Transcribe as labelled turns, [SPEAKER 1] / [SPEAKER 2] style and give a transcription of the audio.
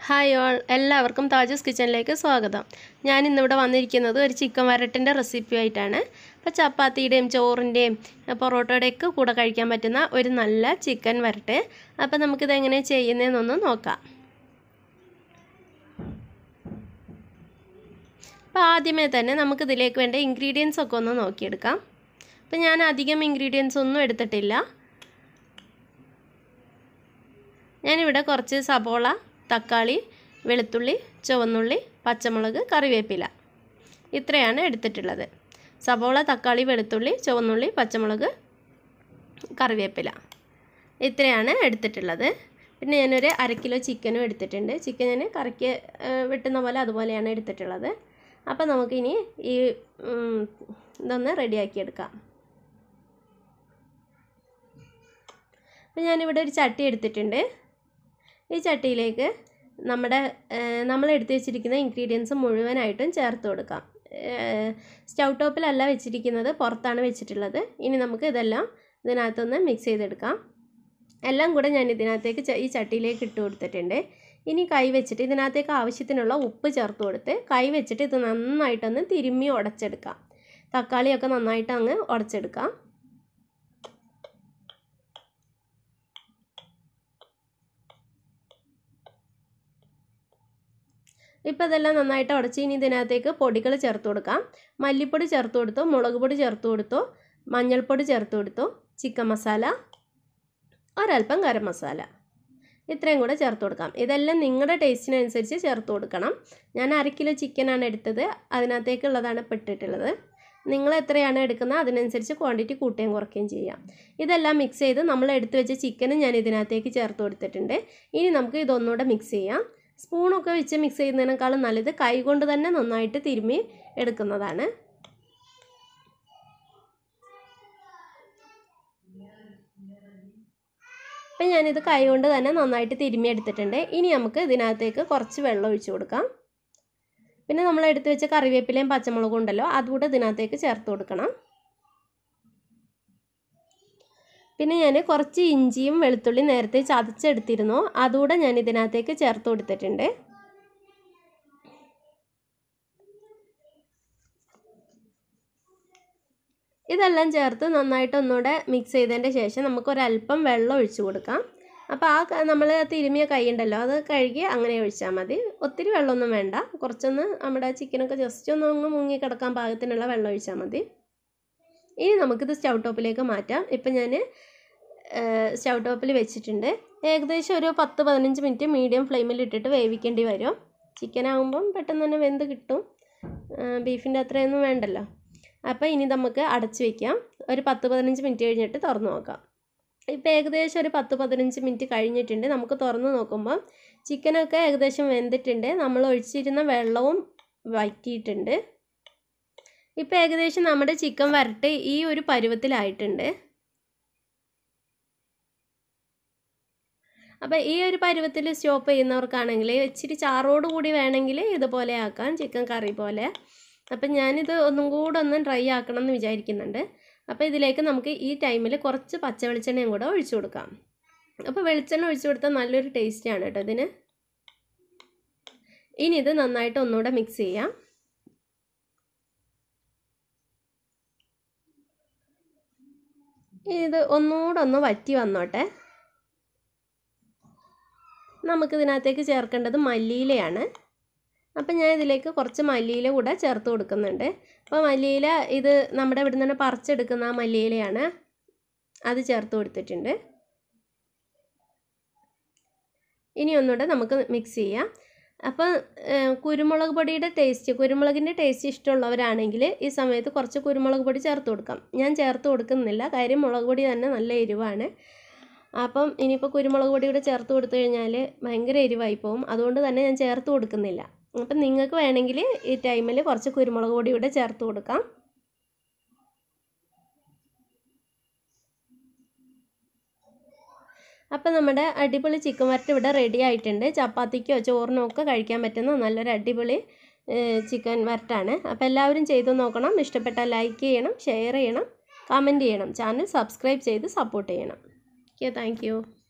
[SPEAKER 1] hi all എല്ലാവർക്കും താജസ് കിച്ചണിലേക്ക് സ്വാഗതം ഞാൻ ഇന്നിവിടെ വന്നിരിക്കുന്നത് ഒരു ചിക്കൻ വരട്ടിൻ്റെ റെസിപ്പി ആയിട്ടാണ് അപ്പോൾ ചപ്പാത്തിയുടെയും ചോറിൻ്റെയും പൊറോട്ടയുടെയൊക്കെ കൂടെ കഴിക്കാൻ പറ്റുന്ന ഒരു നല്ല ചിക്കൻ വരട്ട് അപ്പോൾ നമുക്കിത് എങ്ങനെ ചെയ്യുന്നതെന്നൊന്ന് നോക്കാം അപ്പോൾ ആദ്യമേ തന്നെ നമുക്കിതിലേക്ക് വേണ്ട ഇൻഗ്രീഡിയൻസ് ഒക്കെ ഒന്ന് നോക്കിയെടുക്കാം അപ്പോൾ ഞാൻ അധികം ഇൻഗ്രീഡിയൻസ് ഒന്നും എടുത്തിട്ടില്ല ഞാനിവിടെ കുറച്ച് സബോള തക്കാളി വെളുത്തുള്ളി ചുവന്നുള്ളി പച്ചമുളക് കറിവേപ്പില ഇത്രയാണ് എടുത്തിട്ടുള്ളത് സബോള തക്കാളി വെളുത്തുള്ളി ചുവന്നുള്ളി പച്ചമുളക് കറിവേപ്പില ഇത്രയാണ് എടുത്തിട്ടുള്ളത് പിന്നെ ഞാനൊരു അര കിലോ ചിക്കനും എടുത്തിട്ടുണ്ട് ചിക്കൻ ഞാൻ കറിക്ക് വെട്ടുന്ന പോലെ അതുപോലെയാണ് എടുത്തിട്ടുള്ളത് അപ്പോൾ നമുക്കിനി ഈ ഇതൊന്ന് റെഡിയാക്കി എടുക്കാം അപ്പോൾ ഞാനിവിടെ ഒരു ചട്ടി എടുത്തിട്ടുണ്ട് ഈ ചട്ടിയിലേക്ക് നമ്മുടെ നമ്മൾ എടുത്ത് വെച്ചിരിക്കുന്ന ഇൻഗ്രീഡിയൻസ് മുഴുവനായിട്ടും ചേർത്ത് കൊടുക്കാം സ്റ്റൗ ടോപ്പിലല്ല വെച്ചിരിക്കുന്നത് പുറത്താണ് വെച്ചിട്ടുള്ളത് ഇനി നമുക്ക് ഇതെല്ലാം ഇതിനകത്തൊന്ന് മിക്സ് ചെയ്തെടുക്കാം എല്ലാം കൂടെ ഞാൻ ഇതിനകത്തേക്ക് ഈ ചട്ടിയിലേക്ക് ഇട്ട് കൊടുത്തിട്ടുണ്ട് ഇനി കൈ വെച്ചിട്ട് ഇതിനകത്തേക്ക് ആവശ്യത്തിനുള്ള ഉപ്പ് ചേർത്ത് കൊടുത്ത് കൈ വെച്ചിട്ട് ഇത് നന്നായിട്ടൊന്ന് തിരുമ്മി ഉടച്ചെടുക്കാം തക്കാളിയൊക്കെ നന്നായിട്ട് അങ്ങ് ഉടച്ചെടുക്കാം ഇപ്പോൾ ഇതെല്ലാം നന്നായിട്ട് ഉടച്ച് ഇനി ഇതിനകത്തേക്ക് പൊടികൾ ചേർത്ത് കൊടുക്കാം മല്ലിപ്പൊടി ചേർത്ത് കൊടുത്തു മുളക് പൊടി ചേർത്ത് കൊടുത്തു മഞ്ഞൾപ്പൊടി ചേർത്ത് കൊടുത്തു ചിക്കൻ മസാല ഒരൽപ്പം ഗരം മസാല ഇത്രയും കൂടെ ചേർത്ത് കൊടുക്കാം ഇതെല്ലാം നിങ്ങളുടെ ടേസ്റ്റിനനുസരിച്ച് ചേർത്ത് കൊടുക്കണം ഞാൻ അര കിലോ ചിക്കനാണ് എടുത്തത് അതിനകത്തേക്കുള്ളതാണ് പെട്ടിട്ടുള്ളത് നിങ്ങൾ എത്രയാണ് എടുക്കുന്നത് അതിനനുസരിച്ച് ക്വാണ്ടിറ്റി കൂട്ടുകയും കുറയ്ക്കുകയും ചെയ്യാം ഇതെല്ലാം മിക്സ് ചെയ്ത് നമ്മൾ എടുത്തു വെച്ച ചിക്കനും ഞാൻ ഇതിനകത്തേക്ക് ചേർത്ത് കൊടുത്തിട്ടുണ്ട് ഇനി നമുക്ക് ഇതൊന്നുകൂടെ മിക്സ് ചെയ്യാം സ്പൂണൊക്കെ വെച്ച് മിക്സ് ചെയ്യുന്നതിനേക്കാളും നല്ലത് കൈ കൊണ്ട് തന്നെ നന്നായിട്ട് തിരുമ്മി എടുക്കുന്നതാണ് അപ്പം ഞാനിത് കൈ കൊണ്ട് തന്നെ നന്നായിട്ട് തിരുമ്മി എടുത്തിട്ടുണ്ട് ഇനി നമുക്ക് ഇതിനകത്തേക്ക് കുറച്ച് വെള്ളം ഒഴിച്ചു കൊടുക്കാം പിന്നെ നമ്മൾ എടുത്തു വെച്ച കറിവേപ്പിലയും പച്ചമുളകും ഉണ്ടല്ലോ അതുകൂടെ ഇതിനകത്തേക്ക് ചേർത്ത് കൊടുക്കണം പിന്നെ ഞാൻ കുറച്ച് ഇഞ്ചിയും വെളുത്തുള്ളി നേരത്തെ ചതച്ചെടുത്തിരുന്നു അതുകൂടെ ഞാൻ ഇതിനകത്തേക്ക് ചേർത്ത് കൊടുത്തിട്ടുണ്ട് ഇതെല്ലാം ചേർത്ത് നന്നായിട്ട് ഒന്നുകൂടെ മിക്സ് ചെയ്തതിൻ്റെ ശേഷം നമുക്കൊരല്പം വെള്ളം ഒഴിച്ചു കൊടുക്കാം അപ്പോൾ ആ നമ്മൾ തിരുമിയ കൈ ഉണ്ടല്ലോ അത് കഴുകി അങ്ങനെ ഒഴിച്ചാൽ മതി ഒത്തിരി വെള്ളമൊന്നും വേണ്ട കുറച്ചൊന്ന് നമ്മുടെ ചിക്കനൊക്കെ ജസ്റ്റ് ഒന്ന് അങ്ങ് മുങ്ങി കിടക്കാൻ പാകത്തിനുള്ള വെള്ളം ഒഴിച്ചാൽ മതി ഇനി നമുക്കിത് സ്റ്റൗ ടോപ്പിലേക്ക് മാറ്റാം ഇപ്പം ഞാൻ സ്റ്റൗ ടോപ്പിൽ വെച്ചിട്ടുണ്ട് ഏകദേശം ഒരു പത്ത് പതിനഞ്ച് മിനിറ്റ് മീഡിയം ഫ്ലെയിമിൽ ഇട്ടിട്ട് വേവിക്കേണ്ടി വരും ചിക്കൻ ആകുമ്പം പെട്ടെന്ന് തന്നെ വെന്ത് കിട്ടും ബീഫിൻ്റെ അത്രയൊന്നും വേണ്ടല്ലോ അപ്പോൾ ഇനി നമുക്ക് അടച്ച് വയ്ക്കാം ഒരു പത്ത് പതിനഞ്ച് മിനിറ്റ് കഴിഞ്ഞിട്ട് തുറന്ന് നോക്കാം ഇപ്പോൾ ഏകദേശം ഒരു പത്ത് പതിനഞ്ച് മിനിറ്റ് കഴിഞ്ഞിട്ടുണ്ട് നമുക്ക് തുറന്ന് നോക്കുമ്പോൾ ചിക്കനൊക്കെ ഏകദേശം വെന്തിട്ടുണ്ട് നമ്മൾ ഒഴിച്ചിരുന്ന വെള്ളവും വറ്റിയിട്ടുണ്ട് ഇപ്പോൾ ഏകദേശം നമ്മുടെ ചിക്കൻ വരട്ട് ഈ ഒരു പരുവത്തിലായിട്ടുണ്ട് അപ്പോൾ ഈ ഒരു പരുവത്തിൽ സ്റ്റോപ്പ് ചെയ്യുന്നവർക്കാണെങ്കിൽ ഇച്ചിരി ചാറോട് കൂടി വേണമെങ്കിൽ ഇതുപോലെ ആക്കാം ചിക്കൻ കറി പോലെ അപ്പം ഞാനിത് ഒന്നും കൂടെ ഒന്ന് ഡ്രൈ ആക്കണം എന്ന് വിചാരിക്കുന്നുണ്ട് അപ്പോൾ ഇതിലേക്ക് നമുക്ക് ഈ ടൈമിൽ കുറച്ച് പച്ച വെളിച്ചെണ്ണയും കൂടെ ഒഴിച്ചു കൊടുക്കാം അപ്പോൾ വെളിച്ചെണ്ണ ഒഴിച്ചു കൊടുത്താൽ നല്ലൊരു ടേസ്റ്റാണ് കേട്ടോ ഇതിന് ഇനി ഇത് നന്നായിട്ട് ഒന്നുകൂടെ മിക്സ് ചെയ്യാം ഇത് ഒന്നുകൂടെ ഒന്ന് വറ്റി വന്നോട്ടെ നമുക്കിതിനകത്തേക്ക് ചേർക്കേണ്ടത് മല്ലിയിലയാണ് അപ്പം ഞാൻ ഇതിലേക്ക് കുറച്ച് മല്ലിയില കൂടെ ചേർത്ത് കൊടുക്കുന്നുണ്ട് അപ്പോൾ മല്ലിയില ഇത് നമ്മുടെ ഇവിടെ നിന്ന് പറിച്ചെടുക്കുന്ന ആ മല്ലിയിലയാണ് അത് ചേർത്ത് കൊടുത്തിട്ടുണ്ട് ഇനി ഒന്നുകൂടെ നമുക്ക് മിക്സ് ചെയ്യാം അപ്പോൾ കുരുമുളക് പൊടിയുടെ ടേസ്റ്റ് കുരുമുളകിൻ്റെ ടേസ്റ്റ് ഇഷ്ടമുള്ളവരാണെങ്കിൽ ഈ സമയത്ത് കുറച്ച് കുരുമുളക് പൊടി ചേർത്ത് കൊടുക്കാം ഞാൻ ചേർത്ത് കൊടുക്കുന്നില്ല കാര്യം മുളക് പൊടി തന്നെ നല്ല എരിവാണ് അപ്പം ഇനിയിപ്പോൾ കുരുമുളക് പൊടി കൂടെ ചേർത്ത് കൊടുത്തു കഴിഞ്ഞാൽ ഭയങ്കര എരിവായി പോകും അതുകൊണ്ട് തന്നെ ഞാൻ ചേർത്ത് കൊടുക്കുന്നില്ല അപ്പം നിങ്ങൾക്ക് വേണമെങ്കിൽ ഈ ടൈമിൽ കുറച്ച് കുരുമുളക് പൊടി കൂടെ ചേർത്ത് കൊടുക്കാം അപ്പം നമ്മുടെ അടിപൊളി ചിക്കൻ വരട്ട് ഇവിടെ റെഡി ആയിട്ടുണ്ട് ചപ്പാത്തിക്കോ ചോറിനോ ഒക്കെ കഴിക്കാൻ പറ്റുന്ന നല്ലൊരു അടിപൊളി ചിക്കൻ വരട്ടാണ് അപ്പോൾ എല്ലാവരും ചെയ്തു നോക്കണം ഇഷ്ടപ്പെട്ടാൽ ലൈക്ക് ചെയ്യണം ഷെയർ ചെയ്യണം കമൻറ്റ് ചെയ്യണം ചാനൽ സബ്സ്ക്രൈബ് ചെയ്ത് സപ്പോർട്ട് ചെയ്യണം ഓക്കെ താങ്ക്